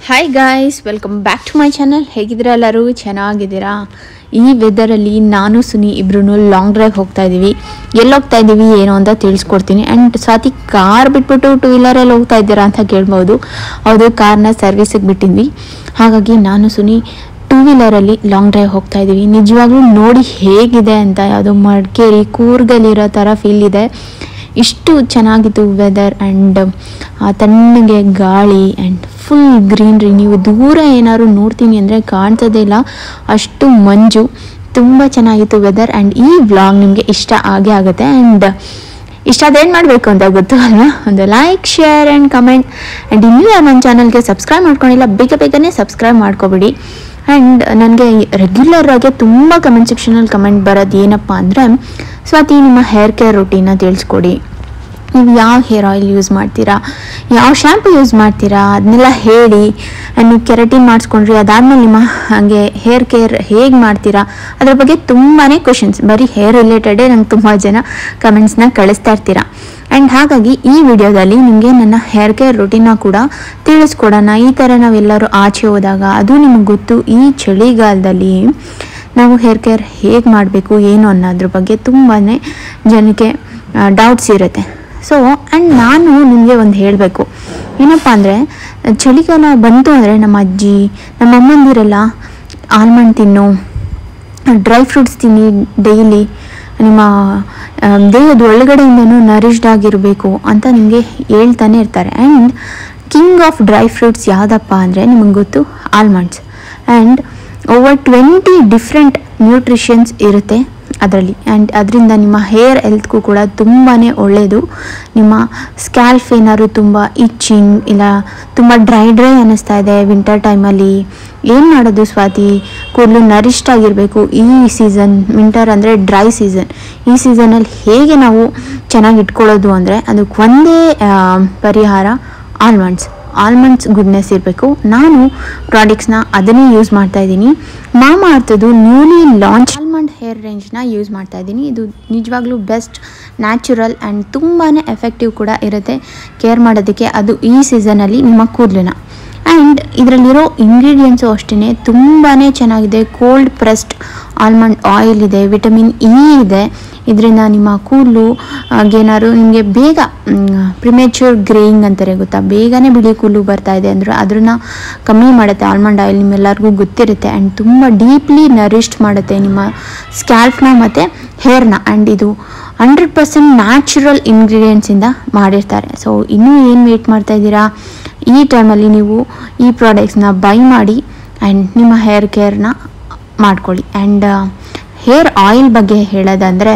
hi guys welcome back to my channel ಹೇಗಿದ್ದೀರಾ ಎಲ್ಲರೂ ಚೆನ್ನಾಗಿದ್ದೀರಾ ಈ ವೆದರಲ್ಲಿ ನಾನು ಸುನಿ ಇಬ್ರು ಲಾಂಗ್ ಡ್ರೈವ್ ಹೋಗ್ತಾ ಇದ್ದೀವಿ ಎಲ್ಲಿ ಹೋಗ್ತಾ ಇದ್ದೀವಿ ಏನು ಅಂತ ತಿಳಿಸ್ಕೊಡ್ತೀನಿ ಆ್ಯಂಡ್ ಸ್ವಾತಿ ಕಾರ್ ಬಿಟ್ಬಿಟ್ಟು ಟೂ ವೀಲರಲ್ಲಿ ಹೋಗ್ತಾ ಇದ್ದೀರಾ ಅಂತ ಕೇಳ್ಬೋದು ಹೌದು ಕಾರ್ನ ಸರ್ವಿಸಿಗೆ ಬಿಟ್ಟಿದ್ವಿ ಹಾಗಾಗಿ ನಾನು ಸುನಿ ಟೂ ವೀಲರಲ್ಲಿ ಲಾಂಗ್ ಡ್ರೈವ್ ಹೋಗ್ತಾ ಇದ್ದೀವಿ ನಿಜವಾಗ್ಲೂ ನೋಡಿ ಹೇಗಿದೆ ಅಂತ ಯಾವುದೋ ಮಡಿಕೇರಿ ಕೂರ್ಗಲ್ಲಿರೋ ಥರ ಫೀಲ್ ಇದೆ ಇಷ್ಟು ಚೆನ್ನಾಗಿತ್ತು ವೆದರ್ ಆ್ಯಂಡ್ ತಣ್ಣಗೆ ಗಾಳಿ ಆ್ಯಂಡ್ ಫುಲ್ ಗ್ರೀನ್ರಿ ನೀವು ದೂರ ಏನಾದ್ರು ನೋಡ್ತೀನಿ ಅಂದರೆ ಕಾಣ್ತದೇ ಇಲ್ಲ ಅಷ್ಟು ಮಂಜು ತುಂಬ ಚೆನ್ನಾಗಿತ್ತು ವೆದರ್ ಆ್ಯಂಡ್ ಈ ವ್ಲಾಗ್ ನಿಮಗೆ ಇಷ್ಟ ಆಗೇ ಆಗುತ್ತೆ ಆ್ಯಂಡ್ ಇಷ್ಟ ಅದೇನು ಮಾಡಬೇಕು ಅಂತ ಗೊತ್ತು ಅಲ್ವಾ ಒಂದು like share and comment and ಇನ್ನೂ ಯಾರು ನನ್ನ ಚಾನಲ್ಗೆ ಸಬ್ಸ್ಕ್ರೈಬ್ ಮಾಡ್ಕೊಂಡಿಲ್ಲ ಬೇಗ ಬೇಗನೆ ಸಬ್ಸ್ಕ್ರೈಬ್ ಮಾಡ್ಕೊಬಿಡಿ ಆ್ಯಂಡ್ ನನಗೆ ರೆಗ್ಯುಲರ್ ಆಗಿ ತುಂಬ ಕಮೆಂಟ್ ಸೆಕ್ಷನಲ್ಲಿ ಕಮೆಂಟ್ ಬರೋದು ಏನಪ್ಪ ಅಂದರೆ ಸ್ವಾತಿ ನಿಮ್ಮ ಹೇರ್ ಕೇರ್ ರೂಟೀನ ತಿಳಿಸ್ಕೊಡಿ ನೀವು ಯಾವ ಹೇರ್ ಆಯಿಲ್ ಯೂಸ್ ಮಾಡ್ತೀರಾ ಯಾವ ಶ್ಯಾಂಪು ಯೂಸ್ ಮಾಡ್ತೀರಾ ಅದನ್ನೆಲ್ಲ ಹೇಳಿ ಆ್ಯಂಡ್ ನೀವು ಕೆರಟಿನ್ ಮಾಡಿಸ್ಕೊಂಡ್ರಿ ಅದಾದಮೇಲೆ ನಿಮ್ಮ ಹಾಗೆ ಹೇರ್ ಕೇರ್ ಹೇಗೆ ಮಾಡ್ತೀರಾ ಅದ್ರ ಬಗ್ಗೆ ತುಂಬಾ ಕ್ವಶನ್ಸ್ ಬರೀ ಹೇರ್ ರಿಲೇಟೆಡೇ ನಂಗೆ ತುಂಬ ಜನ ಕಮೆಂಟ್ಸ್ನ ಕಳಿಸ್ತಾ ಇರ್ತೀರಾ ಆ್ಯಂಡ್ ಹಾಗಾಗಿ ಈ ವಿಡಿಯೋದಲ್ಲಿ ನಿಮಗೆ ನನ್ನ ಹೇರ್ ಕೇರ್ ರುಟೀನ ಕೂಡ ತಿಳಿಸ್ಕೊಡೋಣ ಈ ಥರ ನಾವೆಲ್ಲರೂ ಆಚೆ ಹೋದಾಗ ಅದು ನಿಮಗೆ ಗೊತ್ತು ಈ ಚಳಿಗಾಲದಲ್ಲಿ ನಾವು ಹೇರ್ ಕೇರ್ ಹೇಗೆ ಮಾಡಬೇಕು ಏನು ಅನ್ನೋದ್ರ ಬಗ್ಗೆ ತುಂಬಾ ಜನಕ್ಕೆ ಡೌಟ್ಸ್ ಇರುತ್ತೆ ಸೊ ಆ್ಯಂಡ್ ನಾನು ನಿಮಗೆ ಒಂದು ಹೇಳಬೇಕು ಏನಪ್ಪ ಅಂದರೆ ಚಳಿಗಾಲ ಬಂತು ಅಂದರೆ ನಮ್ಮ ಅಜ್ಜಿ ನಮ್ಮ ಅಮ್ಮಂದಿರೆಲ್ಲ ಆಲ್ಮಂಡ್ ತಿನ್ನು ಡ್ರೈ ಫ್ರೂಟ್ಸ್ ತಿನ್ನಿ ಡೈಲಿ ನಿಮ್ಮ ಆ, ದೇಹದ ಒಳಗಡೆಯಿಂದನೂ ನರಿಷ್ಡ್ ಆಗಿರಬೇಕು ಅಂತ ನಿಮಗೆ ಹೇಳ್ತಾನೆ ಇರ್ತಾರೆ and king of dry fruits ಯಾವುದಪ್ಪ ಅಂದರೆ ನಿಮಗೆ ಗೊತ್ತು almonds and over twenty different nutritions ಇರುತ್ತೆ ಅದರಲ್ಲಿ ಆ್ಯಂಡ್ ಅದರಿಂದ ನಿಮ್ಮ ಹೇರ್ ಹೆಲ್ತ್ಗೂ ಕೂಡ ತುಂಬಾ ಒಳ್ಳೆಯದು ನಿಮ್ಮ ಸ್ಕ್ಯಾಲ್ಫ್ ಏನಾದ್ರು ತುಂಬ ಇಚ್ಚಿಂಗ್ ಇಲ್ಲ ತುಂಬ ಡ್ರೈ ಡ್ರೈ ಅನ್ನಿಸ್ತಾ ಇದೆ ವಿಂಟರ್ ಟೈಮಲ್ಲಿ ಏನು ಮಾಡೋದು ಸ್ವಾತಿ ಕೂದಲು ನರಿಷ್ಟ್ ಆಗಿರಬೇಕು ಈ ಸೀಸನ್ ವಿಂಟರ್ ಅಂದರೆ ಡ್ರೈ ಸೀಸನ್ ಈ ಸೀಸನಲ್ಲಿ ಹೇಗೆ ನಾವು ಚೆನ್ನಾಗಿ ಇಟ್ಕೊಳ್ಳೋದು ಅಂದರೆ ಅದಕ್ಕೆ ಒಂದೇ ಆ, ಪರಿಹಾರ ಆಲ್ಮಂಡ್ಸ್ ಆಲ್ಮಂಡ್ಸ್ ಗುಡ್ನೆಸ್ ಇರಬೇಕು ನಾನು ಪ್ರಾಡಕ್ಟ್ಸ್ನ ಅದನ್ನೇ ಯೂಸ್ ಮಾಡ್ತಾ ಇದ್ದೀನಿ ಮಾಮಾ ಅರ್ಥದ್ದು ನ್ಯೂಲಿ ಲಾಂಚ್ ಆಲ್ಮಂಡ್ ಹೇರ್ ರೇಂಜ್ನ ಯೂಸ್ ಮಾಡ್ತಾ ಇದ್ದೀನಿ ಇದು ನಿಜವಾಗ್ಲೂ ಬೆಸ್ಟ್ ನ್ಯಾಚುರಲ್ ಆ್ಯಂಡ್ ತುಂಬಾ ಎಫೆಕ್ಟಿವ್ ಕೂಡ ಇರುತ್ತೆ ಕೇರ್ ಮಾಡೋದಕ್ಕೆ ಅದು ಈ ಸೀಸನಲ್ಲಿ ನಿಮ್ಮ ಕೂದಲನ್ನ ಆ್ಯಂಡ್ ಇದರಲ್ಲಿರೋ ಇಂಗ್ರೀಡಿಯೆಂಟ್ಸು ಅಷ್ಟೇ ತುಂಬಾ ಚೆನ್ನಾಗಿದೆ ಕೋಲ್ಡ್ ಪ್ರೆಸ್ಡ್ ಆಲ್ಮಂಡ್ ಆಯಿಲ್ ಇದೆ ವಿಟಮಿನ್ ಇ ಇದೆ ಇದರಿಂದ ನಿಮ್ಮ ಕೂದಲು ಏನಾದ್ರು ನಿಮಗೆ ಬೇಗ ಪ್ರಿಮೇಚೂರ್ ಗ್ರೇಯಿಂಗ್ ಅಂತಾರೆ ಗೊತ್ತಾ ಬೇಗನೆ ಬಿಳಿ ಕೂದಲು ಬರ್ತಾ ಇದೆ ಅಂದ್ರೆ ಅದನ್ನ ಕಮ್ಮಿ ಮಾಡುತ್ತೆ ಆಲ್ಮಂಡ್ ಆಯಿಲ್ ನಿಮ್ಮೆಲ್ಲರಿಗೂ ಗೊತ್ತಿರುತ್ತೆ ಆ್ಯಂಡ್ ತುಂಬ ಡೀಪ್ಲಿ ನರಿಷ್ಡ್ ಮಾಡುತ್ತೆ ನಿಮ್ಮ ಸ್ಕ್ಯಾಲ್ಫ್ನ ಮತ್ತು ಹೇರ್ನ ಆ್ಯಂಡ್ ಇದು ಹಂಡ್ರೆಡ್ ಪರ್ಸೆಂಟ್ ನ್ಯಾಚುರಲ್ ಇಂಗ್ರೀಡಿಯೆಂಟ್ಸಿಂದ ಮಾಡಿರ್ತಾರೆ ಸೊ ಇನ್ನೂ ಏನು ವೇಟ್ ಮಾಡ್ತಾ ಇದ್ದೀರಾ ಈ ಟೈಮಲ್ಲಿ ನೀವು ಈ ಪ್ರಾಡಕ್ಟ್ಸ್ನ ಬೈ ಮಾಡಿ ಆ್ಯಂಡ್ ನಿಮ್ಮ ಹೇರ್ ಕೇರ್ನ ಮಾಡ್ಕೊಳ್ಳಿ ಆ್ಯಂಡ್ ಹೇರ್ ಆಯಿಲ್ ಬಗ್ಗೆ ಹೇಳೋದಂದರೆ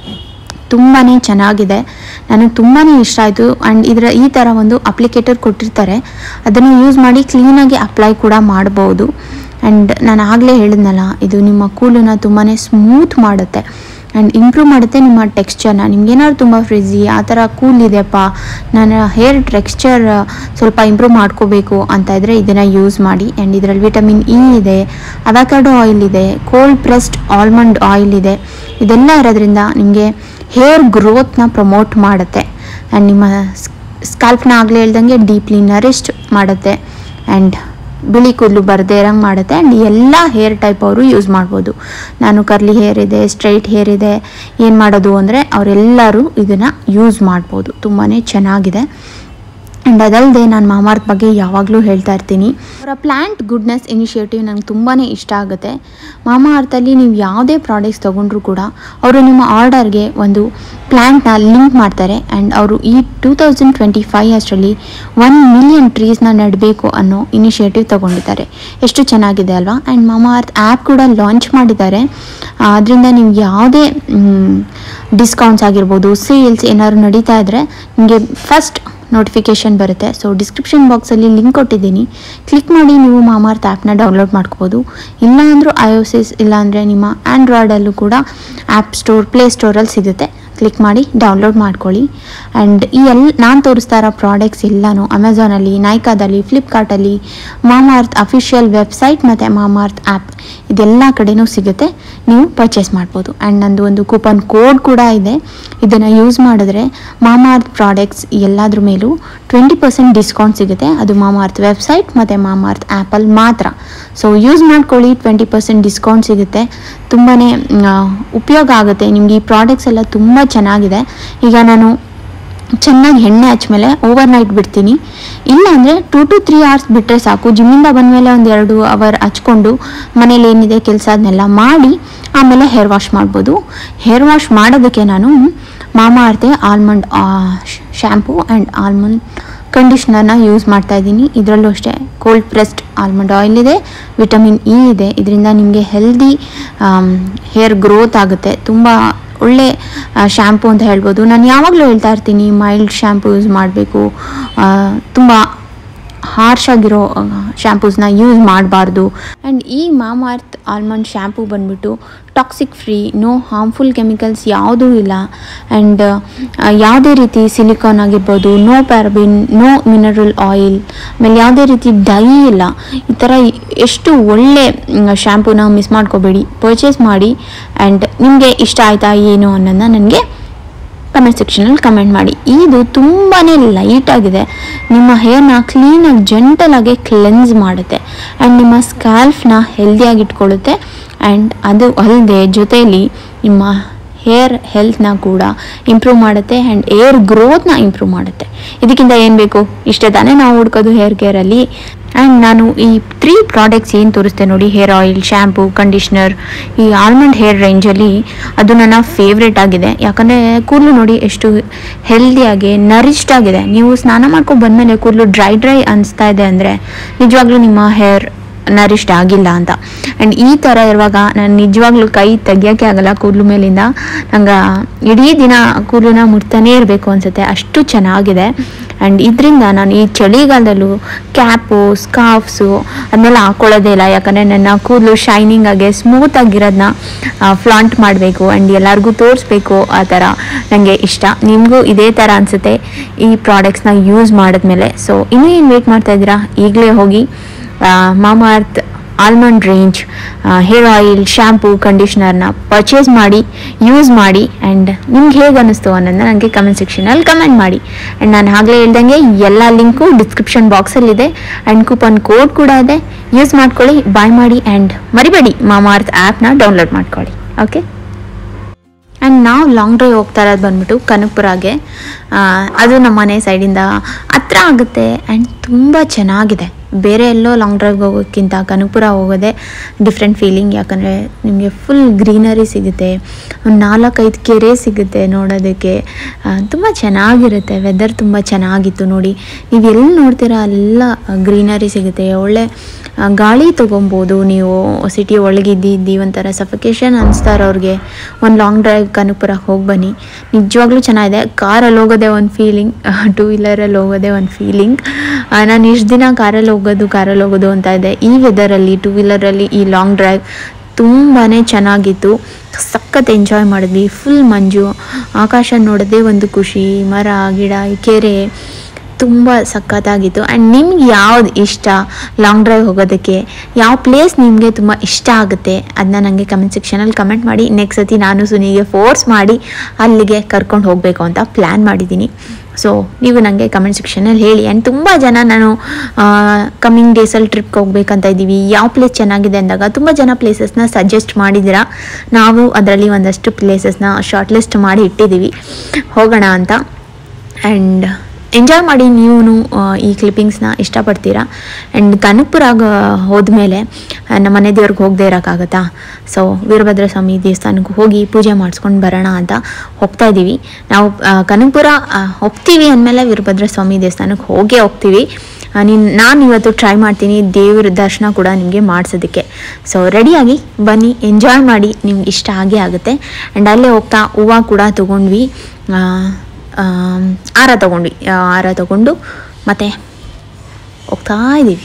ತುಂಬಾ ಚೆನ್ನಾಗಿದೆ ನನಗೆ ತುಂಬಾ ಇಷ್ಟ ಆಯಿತು ಆ್ಯಂಡ್ ಇದರ ಈ ಥರ ಒಂದು ಅಪ್ಲಿಕೇಟರ್ ಕೊಟ್ಟಿರ್ತಾರೆ ಅದನ್ನು ಯೂಸ್ ಮಾಡಿ ಕ್ಲೀನಾಗಿ ಅಪ್ಲೈ ಕೂಡ ಮಾಡ್ಬೋದು ಆ್ಯಂಡ್ ನಾನು ಆಗಲೇ ಹೇಳಿದ್ನಲ್ಲ ಇದು ನಿಮ್ಮ ಕೂಲನ್ನ ತುಂಬಾ ಸ್ಮೂತ್ ಮಾಡುತ್ತೆ ಆ್ಯಂಡ್ ಇಂಪ್ರೂವ್ ಮಾಡುತ್ತೆ ನಿಮ್ಮ ಟೆಕ್ಸ್ಚರ್ನ ನಿಮ್ಗೇನಾದ್ರು ತುಂಬ ಫ್ರಿಜಿ ಆ ಥರ ಕೂಲ್ ಇದೆಯಪ್ಪ ನನ್ನ ಹೇರ್ ಟೆಕ್ಸ್ಚರ್ ಸ್ವಲ್ಪ ಇಂಪ್ರೂವ್ ಮಾಡ್ಕೋಬೇಕು ಅಂತ ಇದ್ದರೆ ಇದನ್ನು ಯೂಸ್ ಮಾಡಿ ಆ್ಯಂಡ್ ಇದರಲ್ಲಿ ವಿಟಮಿನ್ ಇ ಇದೆ ಅವಕಾಡೋ ಆಯಿಲ್ ಇದೆ ಕೋಲ್ಡ್ ಪ್ರೆಸ್ಡ್ ಆಲ್ಮಂಡ್ ಆಯಿಲ್ ಇದೆ ಇದೆಲ್ಲ ಇರೋದ್ರಿಂದ ನಿಮಗೆ ಹೇರ್ ಗ್ರೋತ್ನ ಪ್ರಮೋಟ್ ಮಾಡುತ್ತೆ ಆ್ಯಂಡ್ ನಿಮ್ಮ ಸ್ಕಾಲ್ಪ್ನ ಆಗಲೇ ಹೇಳ್ದಂಗೆ ಡೀಪ್ಲಿ ನರಿಷ್ಡ್ ಮಾಡುತ್ತೆ ಆ್ಯಂಡ್ ಬಿಳಿ ಕೂದಲು ಬರದೇ ಇರಂಗೆ ಮಾಡುತ್ತೆ ಆ್ಯಂಡ್ ಎಲ್ಲ ಹೇರ್ ಟೈಪ್ ಅವರು ಯೂಸ್ ಮಾಡ್ಬೋದು ನಾನು ಕರ್ಲಿ ಹೇರ್ ಇದೆ ಸ್ಟ್ರೈಟ್ ಹೇರ್ ಇದೆ ಏನು ಮಾಡೋದು ಅಂದರೆ ಅವರೆಲ್ಲರೂ ಇದನ್ನು ಯೂಸ್ ಮಾಡ್ಬೋದು ತುಂಬಾ ಚೆನ್ನಾಗಿದೆ ಆ್ಯಂಡ್ ಅದಲ್ಲದೆ ನಾನು ಮಾಮಾರ್ತ್ ಬಗ್ಗೆ ಯಾವಾಗಲೂ ಹೇಳ್ತಾ ಇರ್ತೀನಿ ಅವರ ಪ್ಲ್ಯಾಂಟ್ ಗುಡ್ನೆಸ್ ಇನಿಷಿಯೇಟಿವ್ ನಂಗೆ ತುಂಬಾ ಇಷ್ಟ ಆಗುತ್ತೆ ಮಾಮಾ ಅರ್ಥಲ್ಲಿ ನೀವು ಯಾವುದೇ ಪ್ರಾಡಕ್ಟ್ಸ್ ತೊಗೊಂಡ್ರು ಕೂಡ ಅವರು ನಿಮ್ಮ ಆರ್ಡರ್ಗೆ ಒಂದು ಪ್ಲ್ಯಾಂಟ್ನ ಲಿಂಕ್ ಮಾಡ್ತಾರೆ ಆ್ಯಂಡ್ ಅವರು ಈ ಟೂ ತೌಸಂಡ್ ಟ್ವೆಂಟಿ ಫೈವ್ ಅಷ್ಟರಲ್ಲಿ ಒನ್ ಮಿಲಿಯನ್ ಟ್ರೀಸ್ನ ನೆಡಬೇಕು ಅನ್ನೋ ಇನಿಷಿಯೇಟಿವ್ ತೊಗೊಂಡಿದ್ದಾರೆ ಎಷ್ಟು ಚೆನ್ನಾಗಿದೆ ಅಲ್ವಾ ಆ್ಯಂಡ್ ಮಾಮಾ ಅರ್ತ್ ಆ್ಯಪ್ ಕೂಡ ಲಾಂಚ್ ಮಾಡಿದ್ದಾರೆ ಅದರಿಂದ ನೀವು ಯಾವುದೇ ಡಿಸ್ಕೌಂಟ್ಸ್ ಆಗಿರ್ಬೋದು ಸೇಲ್ಸ್ ಏನಾದ್ರು ನಡೀತಾ ಇದ್ದರೆ ನಿಮಗೆ ಫಸ್ಟ್ ನೋಟಿಫಿಕೇಷನ್ ಬರುತ್ತೆ ಸೊ ಡಿಸ್ಕ್ರಿಪ್ಷನ್ ಬಾಕ್ಸಲ್ಲಿ ಲಿಂಕ್ ಕೊಟ್ಟಿದ್ದೀನಿ ಕ್ಲಿಕ್ ಮಾಡಿ ನೀವು ಮಾಮಾರ್ತ್ ಆ್ಯಪ್ನ ಡೌನ್ಲೋಡ್ ಮಾಡ್ಕೋಬೋದು ಇಲ್ಲ ಅಂದರೂ ಐ ಒ ಸಿಸ್ ಇಲ್ಲಾಂದರೆ ನಿಮ್ಮ ಆ್ಯಂಡ್ರಾಯ್ಡಲ್ಲೂ ಕೂಡ ಆ್ಯಪ್ ಸ್ಟೋರ್ ಪ್ಲೇ ಸ್ಟೋರಲ್ಲಿ ಸಿಗುತ್ತೆ ಕ್ಲಿಕ್ ಮಾಡಿ ಡೌನ್ಲೋಡ್ ಮಾಡ್ಕೊಳ್ಳಿ ಆ್ಯಂಡ್ ಈ ಎಲ್ಲ ನಾನು ತೋರಿಸ್ತಾ ಇರೋ ಪ್ರಾಡಕ್ಟ್ಸ್ ಎಲ್ಲನೂ ಅಮೆಝಾನಲ್ಲಿ ನೈಕಾದಲ್ಲಿ ಫ್ಲಿಪ್ಕಾರ್ಟಲ್ಲಿ ಮಾಮಾರ್ತ್ ಅಫಿಷಿಯಲ್ ವೆಬ್ಸೈಟ್ ಮತ್ತು ಮಾಮಾರ್ತ್ ಆ್ಯಪ್ ಇದೆಲ್ಲ ಕಡೆನೂ ಸಿಗುತ್ತೆ ನೀವು ಪರ್ಚೇಸ್ ಮಾಡ್ಬೋದು ಆ್ಯಂಡ್ ನಂದು ಒಂದು ಕೂಪನ್ ಕೋಡ್ ಕೂಡ ಇದೆ ಇದನ್ನು ಯೂಸ್ ಮಾಡಿದ್ರೆ ಮಾಮಾರ್ತ್ ಪ್ರಾಡಕ್ಟ್ಸ್ ಎಲ್ಲದ್ರ ಮೇಲೂ ಟ್ವೆಂಟಿ ಪರ್ಸೆಂಟ್ ಡಿಸ್ಕೌಂಟ್ ಸಿಗುತ್ತೆ ಅದು ಮಾಮಾರ್ತ್ ವೆಬ್ಸೈಟ್ ಮತ್ತು ಮಾಮಾರ್ತ್ ಆ್ಯಪಲ್ಲಿ ಮಾತ್ರ ಸೊ ಯೂಸ್ ಮಾಡ್ಕೊಳ್ಳಿ ಟ್ವೆಂಟಿ ಪರ್ಸೆಂಟ್ ಡಿಸ್ಕೌಂಟ್ ಸಿಗುತ್ತೆ ತುಂಬಾ ಉಪಯೋಗ ಆಗುತ್ತೆ ನಿಮಗೆ ಈ ಪ್ರಾಡಕ್ಟ್ಸ್ ಎಲ್ಲ ತುಂಬ ಚೆನ್ನಾಗಿದೆ ಈಗ ನಾನು ಚೆನ್ನಾಗಿ ಎಣ್ಣೆ ಹಚ್ಮೇಲೆ ಓವರ್ ನೈಟ್ ಬಿಡ್ತೀನಿ ಇಲ್ಲ ಅಂದರೆ ಟೂ ಟು ತ್ರೀ ಅವರ್ಸ್ ಬಿಟ್ಟರೆ ಸಾಕು ಜಿಮ್ಮಿಂದ ಬಂದಮೇಲೆ ಒಂದು ಎರಡು ಅವರ್ ಹಚ್ಕೊಂಡು ಮನೇಲಿ ಏನಿದೆ ಕೆಲಸ ಅದನ್ನೆಲ್ಲ ಮಾಡಿ ಆಮೇಲೆ ಹೇರ್ ವಾಶ್ ಮಾಡ್ಬೋದು ಹೇರ್ ವಾಶ್ ಮಾಡೋದಕ್ಕೆ ನಾನು Mamaearth almond shampoo and almond ಕಂಡೀಷ್ನರ್ನ ಯೂಸ್ ಮಾಡ್ತಾ ಇದ್ದೀನಿ ಇದರಲ್ಲೂ ಅಷ್ಟೇ ಕೋಲ್ಡ್ ಪ್ರೆಸ್ಡ್ ಆಲ್ಮಂಡ್ ಆಯಿಲ್ ಇದೆ ವಿಟಮಿನ್ ಇ ಇದೆ ಇದರಿಂದ ನಿಮಗೆ ಹೆಲ್ದಿ ಹೇರ್ ಗ್ರೋತ್ ಆಗುತ್ತೆ ತುಂಬ ಒಳ್ಳೆ ಶ್ಯಾಂಪು ಅಂತ ಹೇಳ್ಬೋದು ನಾನು ಯಾವಾಗಲೂ ಹೇಳ್ತಾ ಇರ್ತೀನಿ ಮೈಲ್ಡ್ ಶ್ಯಾಂಪು ಯೂಸ್ ಮಾಡಬೇಕು ತುಂಬ ಹಾರ್ಶ್ ಆಗಿರೋ ಶ್ಯಾಂಪೂಸ್ನ ಯೂಸ್ ಮಾಡಬಾರ್ದು ಆ್ಯಂಡ್ ಈ ಮಾಮಾರ್ತ್ ಆಲ್ಮಂಡ್ ಶ್ಯಾಂಪೂ ಬಂದ್ಬಿಟ್ಟು toxic free no harmful chemicals ಯಾವುದೂ ಇಲ್ಲ ಆ್ಯಂಡ್ ಯಾವುದೇ ರೀತಿ ಸಿಲಿಕಾನ್ ಆಗಿರ್ಬೋದು no paraben no mineral oil ಆಮೇಲೆ ಯಾವುದೇ ರೀತಿ ಡೈ ಇಲ್ಲ ಈ ಥರ ಎಷ್ಟು ಒಳ್ಳೆ ಶ್ಯಾಂಪೂನ ಮಿಸ್ ಮಾಡ್ಕೋಬೇಡಿ ಪರ್ಚೇಸ್ ಮಾಡಿ ಆ್ಯಂಡ್ ನಿಮಗೆ ಇಷ್ಟ ಆಯಿತಾ ಏನು ಅನ್ನೋದನ್ನ ನನಗೆ ಕಮೆಂಟ್ ಸೆಕ್ಷನಲ್ಲಿ ಕಮೆಂಟ್ ಮಾಡಿ ಇದು ತುಂಬಾ ಲೈಟ್ ಆಗಿದೆ ನಿಮ್ಮ ಹೇರ್ನ ಕ್ಲೀನಾಗಿ ಜೆಂಟಲಾಗಿ ಕ್ಲೆನ್ಸ್ ಮಾಡುತ್ತೆ ಆ್ಯಂಡ್ ನಿಮ್ಮ ಸ್ಕ್ಯಾಲ್ಫ್ನ ಹೆಲ್ದಿಯಾಗಿ ಇಟ್ಕೊಳ್ಳುತ್ತೆ ಆ್ಯಂಡ್ ಅದು ಅಲ್ಲದೆ ಜೊತೆಯಲ್ಲಿ ನಿಮ್ಮ ಹೇರ್ ಹೆಲ್ತ್ನ ಕೂಡ ಇಂಪ್ರೂವ್ ಮಾಡುತ್ತೆ ಆ್ಯಂಡ್ ಏರ್ ಗ್ರೋತ್ನ ಇಂಪ್ರೂವ್ ಮಾಡುತ್ತೆ ಇದಕ್ಕಿಂತ ಏನು ಬೇಕು ಇಷ್ಟೇ ತಾನೇ ನಾವು ಹುಡ್ಕೋದು ಹೇರ್ ಕೇರಲ್ಲಿ ಆ್ಯಂಡ್ ನಾನು ಈ ತ್ರೀ ಪ್ರಾಡಕ್ಟ್ಸ್ ಏನು ತೋರಿಸ್ತೆ ನೋಡಿ ಹೇರ್ ಆಯಿಲ್ ಶ್ಯಾಂಪು ಕಂಡೀಷ್ನರ್ ಈ ಆಲ್ಮಂಡ್ ಹೇರ್ ರೇಂಜಲ್ಲಿ ಅದು ನನ್ನ ಫೇವ್ರೇಟ್ ಆಗಿದೆ ಯಾಕಂದರೆ ಕೂದಲು ನೋಡಿ ಎಷ್ಟು ಹೆಲ್ದಿಯಾಗಿ ನರಿಷ್ಡ್ ಆಗಿದೆ ನೀವು ಸ್ನಾನ ಮಾಡ್ಕೊಂಡು ಬಂದಮೇಲೆ ಕೂದಲು ಡ್ರೈ ಡ್ರೈ ಅನಿಸ್ತಾ ಇದೆ ಅಂದರೆ ನಿಜವಾಗ್ಲೂ ನಿಮ್ಮ ಹೇರ್ ನರಿಷ್ಡ್ ಆಗಿಲ್ಲ ಅಂತ ಆ್ಯಂಡ್ ಈ ಥರ ಇರುವಾಗ ನಾನು ನಿಜವಾಗ್ಲೂ ಕೈ ತೆಗಿಯೋಕ್ಕೆ ಆಗಲ್ಲ ಕೂದಲು ಮೇಲಿಂದ ನಂಗೆ ಇಡೀ ದಿನ ಕೂದಲನ್ನ ಮುಟ್ತಾನೇ ಇರಬೇಕು ಅನಿಸುತ್ತೆ ಅಷ್ಟು ಚೆನ್ನಾಗಿದೆ ಆ್ಯಂಡ್ ಇದರಿಂದ ನಾನು ಈ ಚಳಿಗಾಲದಲ್ಲೂ ಕ್ಯಾಪು ಸ್ಕಾರ್ಫ್ಸು ಅದನ್ನೆಲ್ಲ ಹಾಕ್ಕೊಳ್ಳೋದೇ ಇಲ್ಲ ಯಾಕಂದರೆ ನನ್ನ ಕೂದಲು ಶೈನಿಂಗ್ ಆಗಿ ಸ್ಮೂತ್ ಆಗಿರೋದನ್ನ ಫ್ಲಾಂಟ್ ಮಾಡಬೇಕು ಆ್ಯಂಡ್ ಎಲ್ಲರಿಗೂ ತೋರಿಸ್ಬೇಕು ಆ ಥರ ನನಗೆ ಇಷ್ಟ ನಿಮಗೂ ಇದೇ ಥರ ಅನಿಸುತ್ತೆ ಈ ಪ್ರಾಡಕ್ಟ್ಸ್ನ ಯೂಸ್ ಮಾಡಿದ್ಮೇಲೆ ಸೊ ಇನ್ನೂ ಏನು ವೇಟ್ ಮಾಡ್ತಾ ಇದ್ದೀರಾ ಈಗಲೇ ಹೋಗಿ Mamaearth almond range hair oil shampoo ಕಂಡೀಷ್ನರ್ನ ಪರ್ಚೇಸ್ ಮಾಡಿ ಯೂಸ್ ಮಾಡಿ ಆ್ಯಂಡ್ ನಿಮ್ಗೆ ಹೇಗೆ ಅನ್ನಿಸ್ತು ಅನ್ನೋದನ್ನ ನನಗೆ ಕಮೆಂಟ್ ಸೆಕ್ಷನಲ್ಲಿ ಕಮೆಂಟ್ ಮಾಡಿ ಆ್ಯಂಡ್ ನಾನು ಆಗಲೇ ಹೇಳ್ದಂಗೆ ಎಲ್ಲ ಲಿಂಕು ಡಿಸ್ಕ್ರಿಪ್ಷನ್ ಬಾಕ್ಸಲ್ಲಿದೆ ಆ್ಯಂಡ್ ಕೂಪನ್ ಕೋಡ್ ಕೂಡ ಇದೆ ಯೂಸ್ ಮಾಡ್ಕೊಳ್ಳಿ ಬಾಯ್ ಮಾಡಿ ಆ್ಯಂಡ್ ಮರಿಬೇಡಿ ಮಾಮಾರ್ತ್ ಆ್ಯಪ್ನ ಡೌನ್ಲೋಡ್ ಮಾಡ್ಕೊಳ್ಳಿ ಓಕೆ ಆ್ಯಂಡ್ ನಾವು ಲಾಂಗ್ ಡ್ರೈವ್ ಹೋಗ್ತಾ ಇರೋದು ಬಂದ್ಬಿಟ್ಟು ಕನಕಪುರಾಗೆ ಆ, ಅದು ನಮ್ಮ ಮನೆ ಸೈಡಿಂದ ಹತ್ರ ಆಗುತ್ತೆ ಆ್ಯಂಡ್ ತುಂಬ ಚೆನ್ನಾಗಿದೆ ಬೇರೆ ಎಲ್ಲೋ ಲಾಂಗ್ ಡ್ರೈವ್ ಹೋಗೋಕ್ಕಿಂತ ಕನಕಪುರ ಹೋಗೋದೇ ಡಿಫ್ರೆಂಟ್ ಫೀಲಿಂಗ್ ಯಾಕಂದರೆ ನಿಮಗೆ ಫುಲ್ ಗ್ರೀನರಿ ಸಿಗುತ್ತೆ ಒಂದು ನಾಲ್ಕೈದು ಕೆರೆ ಸಿಗುತ್ತೆ ನೋಡೋದಕ್ಕೆ ತುಂಬ ಚೆನ್ನಾಗಿರುತ್ತೆ ವೆದರ್ ತುಂಬ ಚೆನ್ನಾಗಿತ್ತು ನೋಡಿ ನೀವು ಎಲ್ಲಿ ನೋಡ್ತೀರಾ ಅಲ್ಲೆಲ್ಲ ಗ್ರೀನರಿ ಸಿಗುತ್ತೆ ಒಳ್ಳೆ ಆ, ಗಾಳಿ ತೊಗೊಬೋದು ನೀವು ಸಿಟಿ ಒಳಗಿದ್ದಿದ್ದು ಒಂಥರ ಸಫಿಕೇಶನ್ ಅನಿಸ್ತಾ ಇರೋರಿಗೆ ಒಂದು ಲಾಂಗ್ ಡ್ರೈವ್ ಕನಕಪುರಕ್ಕೆ ಹೋಗಿ ಬನ್ನಿ ನಿಜವಾಗ್ಲೂ ಚೆನ್ನಾಗಿದೆ ಕಾರಲ್ಲಿ ಹೋಗೋದೇ ಒಂದು ಫೀಲಿಂಗ್ ಟೂ ವೀಲರಲ್ಲಿ ಹೋಗೋದೇ ಒಂದು ಫೀಲಿಂಗ್ ನಾನು ಇಷ್ಟು ದಿನ ಕಾರಲ್ಲಿ ಹೋಗೋದು ಕಾರಲ್ಲಿ ಹೋಗೋದು ಅಂತ ಇದೆ ಈ ವೆದರಲ್ಲಿ ಟೂ ವೀಲರಲ್ಲಿ ಈ ಲಾಂಗ್ ಡ್ರೈವ್ ತುಂಬಾ ಚೆನ್ನಾಗಿತ್ತು ಸಖತ್ ಎಂಜಾಯ್ ಮಾಡಿದ್ವಿ ಫುಲ್ ಮಂಜು ಆಕಾಶ ನೋಡೋದೇ ಒಂದು ಖುಷಿ ಮರ ಗಿಡ ಈ ಕೆರೆ ತುಂಬ ಸಖತ್ತಾಗಿತ್ತು ಆ್ಯಂಡ್ ನಿಮ್ಗೆ ಯಾವ್ದು ಇಷ್ಟ ಲಾಂಗ್ ಡ್ರೈವ್ ಹೋಗೋದಕ್ಕೆ ಯಾವ ಪ್ಲೇಸ್ ನಿಮಗೆ ತುಂಬ ಇಷ್ಟ ಆಗುತ್ತೆ ಅದನ್ನ ನನಗೆ ಕಮೆಂಟ್ ಸೆಕ್ಷನಲ್ಲಿ ಕಮೆಂಟ್ ಮಾಡಿ ನೆಕ್ಸ್ಟ್ ಸತಿ ನಾನು ಸುನಿಗೆ ಫೋರ್ಸ್ ಮಾಡಿ ಅಲ್ಲಿಗೆ ಕರ್ಕೊಂಡು ಹೋಗಬೇಕು ಅಂತ ಪ್ಲ್ಯಾನ್ ಮಾಡಿದ್ದೀನಿ ಸೊ ನೀವು ನನಗೆ ಕಮೆಂಟ್ ಸೆಕ್ಷನಲ್ಲಿ ಹೇಳಿ ಆ್ಯಂಡ್ ತುಂಬ ಜನ ನಾನು ಕಮ್ಮಿಂಗ್ ಡೇಸಲ್ಲಿ ಟ್ರಿಪ್ಗೆ ಹೋಗ್ಬೇಕಂತ ಇದ್ದೀವಿ ಯಾವ ಪ್ಲೇಸ್ ಚೆನ್ನಾಗಿದೆ ಅಂದಾಗ ತುಂಬ ಜನ ಪ್ಲೇಸಸ್ನ ಸಜೆಸ್ಟ್ ಮಾಡಿದ್ದೀರಾ ನಾವು ಅದರಲ್ಲಿ ಒಂದಷ್ಟು ಪ್ಲೇಸಸ್ನ ಶಾರ್ಟ್ ಲಿಸ್ಟ್ ಮಾಡಿ ಇಟ್ಟಿದ್ದೀವಿ ಹೋಗೋಣ ಅಂತ ಆ್ಯಂಡ್ ಎಂಜಾಯ್ ಮಾಡಿ ನೀವು ಈ ಕ್ಲಿಪ್ಪಿಂಗ್ಸ್ನ ಇಷ್ಟಪಡ್ತೀರಾ ಆ್ಯಂಡ್ ಕನಕಪುರಾಗ ಹೋದ್ಮೇಲೆ ಆ, ನಮ್ಮ ಮನೆ ದೇವ್ರಿಗೆ ಹೋಗದೆ ಇರೋಕ್ಕಾಗತ್ತಾ ಸೊ ವೀರಭದ್ರ ಸ್ವಾಮಿ ದೇವಸ್ಥಾನಕ್ಕೆ ಹೋಗಿ ಪೂಜೆ ಮಾಡಿಸ್ಕೊಂಡು ಬರೋಣ ಅಂತ ಹೋಗ್ತಾ ಇದ್ದೀವಿ ನಾವು ಆ, ಕನಕಪುರ ಆ, ಹೋಗ್ತೀವಿ ಅಂದಮೇಲೆ ವೀರಭದ್ರ ಸ್ವಾಮಿ ದೇವಸ್ಥಾನಕ್ಕೆ ಹೋಗೇ ಹೋಗ್ತೀವಿ ಆ, ನೀನ್ ನಾನು ಇವತ್ತು ಟ್ರೈ ಮಾಡ್ತೀನಿ ದೇವ್ರ ದರ್ಶನ ಕೂಡ ನಿಮಗೆ ಮಾಡಿಸೋದಕ್ಕೆ ಸೊ ರೆಡಿಯಾಗಿ ಬನ್ನಿ ಎಂಜಾಯ್ ಮಾಡಿ ನಿಮ್ಗೆ ಇಷ್ಟ ಆಗೇ ಆಗುತ್ತೆ ಆ್ಯಂಡ್ ಅಲ್ಲೇ ಹೋಗ್ತಾ ಹೂವು ಕೂಡ ತೊಗೊಂಡ್ವಿ ಆ, ಆಮ್, ಹಾರ ತೊಗೊಂಡ್ವಿ ಆ, ಹಾರ ತೊಗೊಂಡು ಮತ್ತೆ ಹೋಗ್ತಾ ಇದ್ದೀವಿ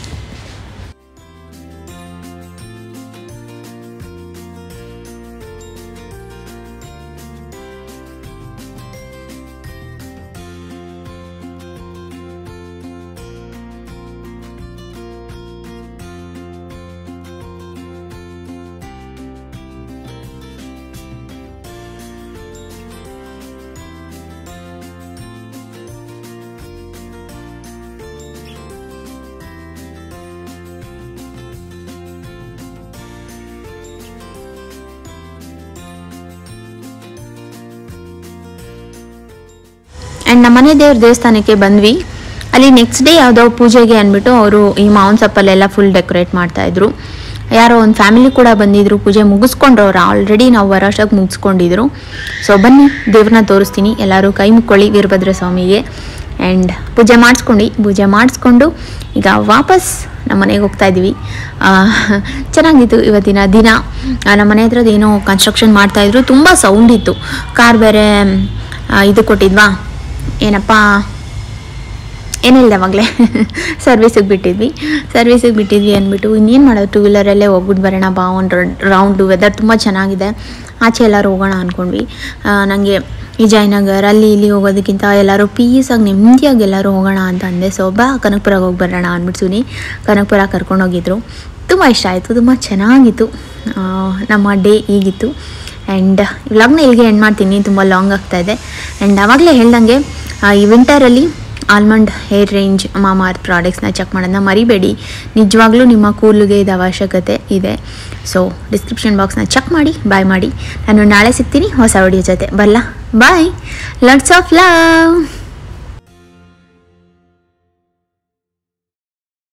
ಆ್ಯಂಡ್ ನಮ್ಮ ಮನೆ ದೇವ್ರ ದೇವಸ್ಥಾನಕ್ಕೆ ಬಂದ್ವಿ ಅಲ್ಲಿ ನೆಕ್ಸ್ಟ್ ಡೇ ಯಾವುದೋ ಪೂಜೆಗೆ ಅಂದ್ಬಿಟ್ಟು ಅವರು ಈ ಮಾವಿನ ಸಪ್ಪಲ್ಲೆಲ್ಲ ಫುಲ್ ಡೆಕೋರೇಟ್ ಮಾಡ್ತಾಯಿದ್ರು ಯಾರೋ ಒಂದು ಫ್ಯಾಮಿಲಿ ಕೂಡ ಬಂದಿದ್ರು ಪೂಜೆ ಮುಗಿಸ್ಕೊಂಡ್ರು ಅವ್ರು ಆಲ್ರೆಡಿ ನಾವು ವರಾಶಕ್ಕೆ ಮುಗಿಸ್ಕೊಂಡಿದ್ರು ಸೊ ಬನ್ನಿ ದೇವ್ರನ್ನ ತೋರಿಸ್ತೀನಿ ಎಲ್ಲರೂ ಕೈ ಮುಕ್ಕೊಳ್ಳಿ ವೀರಭದ್ರ ಸ್ವಾಮಿಗೆ ಆ್ಯಂಡ್ ಪೂಜೆ ಮಾಡಿಸ್ಕೊಂಡು ಪೂಜೆ ಮಾಡಿಸ್ಕೊಂಡು ಈಗ ವಾಪಸ್ ನಮ್ಮ ಮನೆಗೆ ಹೋಗ್ತಾ ಇದ್ದೀವಿ ಆ, ಚೆನ್ನಾಗಿತ್ತು ಇವತ್ತಿನ ದಿನ ಆ, ನಮ್ಮ ಮನೆ ಹತ್ರದ ಏನೋ ಕನ್ಸ್ಟ್ರಕ್ಷನ್ ಮಾಡ್ತಾಯಿದ್ರು ತುಂಬ ಸೌಂಡ್ ಇತ್ತು ಕಾರ್ ಬೇರೆ ಆ, ಇದು ಕೊಟ್ಟಿದ್ವಾ ಏನಪ್ಪ ಏನಿಲ್ಲ ಅವಾಗಲೇ ಸರ್ವಿಸಿಗೆ ಬಿಟ್ಟಿದ್ವಿ ಸರ್ವಿಸಿಗೆ ಬಿಟ್ಟಿದ್ವಿ ಅಂದ್ಬಿಟ್ಟು ಇನ್ನೇನು ಮಾಡೋದು ಟೂ ವೀಲರಲ್ಲೇ ಹೋಗ್ಬಿಟ್ಟು ಬರೋಣ ಬಾ ಒಂದು ರೌಂಡು ವೆದರ್ ತುಂಬ ಚೆನ್ನಾಗಿದೆ ಆಚೆ ಎಲ್ಲರೂ ಹೋಗೋಣ ಅಂದ್ಕೊಂಡ್ವಿ ನನಗೆ ಈ ಜಯನಗರ್ ಅಲ್ಲಿ ಇಲ್ಲಿ ಹೋಗೋದಕ್ಕಿಂತ ಎಲ್ಲರೂ ಪೀಸಾಗಿ ನೆಮ್ಮದಿಯಾಗಿ ಎಲ್ಲರೂ ಹೋಗೋಣ ಅಂತ ಅಂದೆ ಸೊ ಬಾ ಕನಕಪುರಕ್ಕೆ ಹೋಗಿ ಬರೋಣ ಅಂದ್ಬಿಟ್ಟು ಸುನಿ ಕನಕಪುರ ಕರ್ಕೊಂಡೋಗಿದ್ರು ತುಂಬ ಇಷ್ಟ ಆಯಿತು ತುಂಬ ಚೆನ್ನಾಗಿತ್ತು ಆ, ನಮ್ಮ ಡೇ ಹೀಗಿತ್ತು ಆ್ಯಂಡ್ ವ್ಲಾಗ್ನ ಇಲ್ಲಿಗೆ ಎಂಡ್ ಮಾಡ್ತೀನಿ ತುಂಬ ಲಾಂಗ್ ಆಗ್ತಾ ಇದೆ ಆ್ಯಂಡ್ ಆವಾಗಲೇ ಹೇಳ್ದಂಗೆ ಆ, ಈ ವಿಂಟರಲ್ಲಿ ಆಲ್ಮಂಡ್ ಹೇರ್ ರೇಂಜ್ ಮಾಮಾರ್ತ್ ಪ್ರಾಡಕ್ಟ್ಸ್ನ ಚೆಕ್ ಮಾಡೋದನ್ನ ಮರಿಬೇಡಿ ನಿಜವಾಗ್ಲೂ ನಿಮ್ಮ ಕೂದಲಿಗೆ ಇದು ಅವಶ್ಯಕತೆ ಇದೆ ಸೊ ಡಿಸ್ಕ್ರಿಪ್ಷನ್ ಬಾಕ್ಸ್ನ ಚೆಕ್ ಮಾಡಿ ಬಾಯ್ ಮಾಡಿ ನಾನು ನಾಳೆ ಸಿಗ್ತೀನಿ ಹೊಸ ವಿಡಿಯೋ ಜೊತೆ ಬರಲ್ಲ ಬಾಯ್ ಲಟ್ಸ್ ಆಫ್ ಲವ್